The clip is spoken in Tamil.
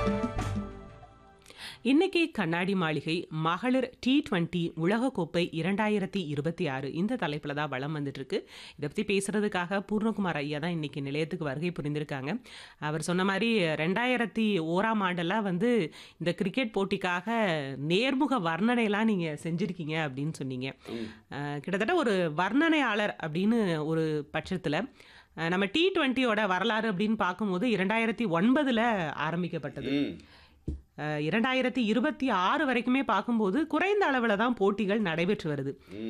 இன்னைக்கு கண்ணாடி மாளிகை மகளிர் டி டுவெண்ட்டி உலகக்கோப்பை இரண்டாயிரத்தி இருபத்தி ஆறு இந்த தலைப்பில் தான் வளம் வந்துட்டு இருக்கு இதை பற்றி பேசுறதுக்காக பூர்ணகுமார் ஐயா தான் இன்னைக்கு நிலையத்துக்கு வருகை புரிந்திருக்காங்க அவர் சொன்ன மாதிரி ரெண்டாயிரத்தி ஓராம் ஆண்டெல்லாம் வந்து இந்த கிரிக்கெட் போட்டிக்காக நேர்முக வர்ணனையெல்லாம் நீங்கள் செஞ்சுருக்கீங்க அப்படின்னு சொன்னீங்க அஹ், கிட்டத்தட்ட ஒரு வர்ணனையாளர் அப்படின்னு ஒரு பட்சத்தில் நம்ம டி டுவெண்ட்டியோட வரலாறு அப்படின்னு பார்க்கும்போது இரண்டாயிரத்தி ஒன்பதில் ஆரம்பிக்கப்பட்டது ம் அஹ் இரண்டாயிரத்தி இருபத்தி ஆறு வரைக்குமே பார்க்கும்போது குறைந்த அளவில் தான் போட்டிகள் நடைபெற்று வருது